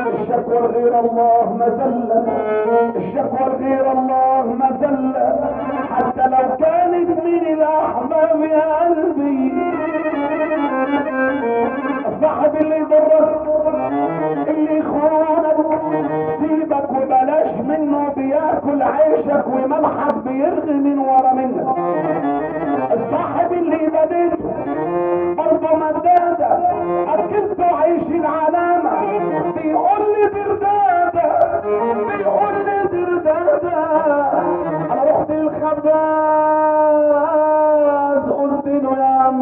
الشكوى غير الله مذلة الشكوى غير الله مذلة حتى لو كانت من الاحباب يا قلبي الصاحب اللي يضرك اللي يخونك سيبك وبلاش منه بياكل عيشك وملحك بيرغي من ورا منك الصاحب اللي بديت برضه مدادة اكلته عيش العلامة بيقول لي دردادة بيقول لي دردادة انا رحت الخباز قلت له يا عم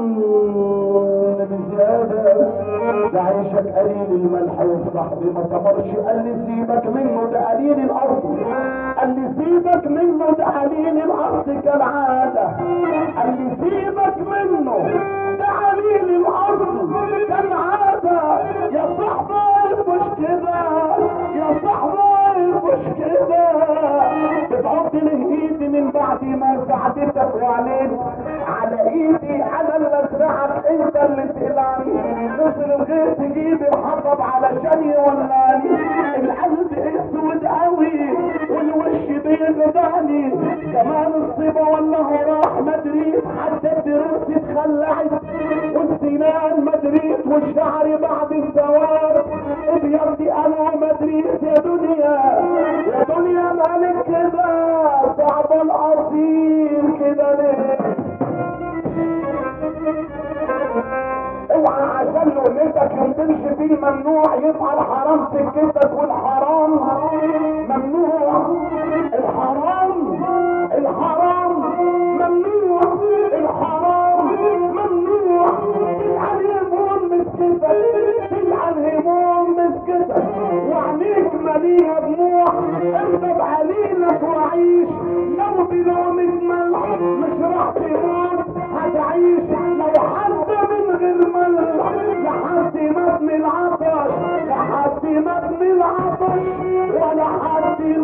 بزيادة ده عيشك قليل الملح وصاحبي ما تمرش قال لي سيبك منه ده قليل الاصل قال لي سيبك منه ده قليل الاصل كالعادة قال لي سيبك منه ده قليل الاصل كالعادة يا صاحبي مش كده يا صاحبي مش كده بتحط لي ايدي من بعد ما ساعدتك وعليك على ايدي انا اللي ازرعك انت اللي تقلعني نزل الغير تجيب الحطب علشان يولاني القلب اسود قوي والوش بيغداني كمان الصيبه والله راح مدريد حتى الدروس اتخلعت والسنان مدريد والشعر بعد السوار ابيض انا مدريد يا دنيا يا دنيا مالك كده صعب الاصيل كده ليه اوعى عشان لقمتك يوم تمشي فيه ممنوع يفعل حرام سكتك والحرام ممنوع الحرام الحرام ممنوع الحرام ممنوع تلعن هموم مسكتك تلعن هموم مسكتك وعينيك مليها دموع انت بعليلك وعيش لو بلومة ملح مش راح تموت هتعيش لو حتى من غير ملح لحد ما من العطش لحد ما من العطش ولا حد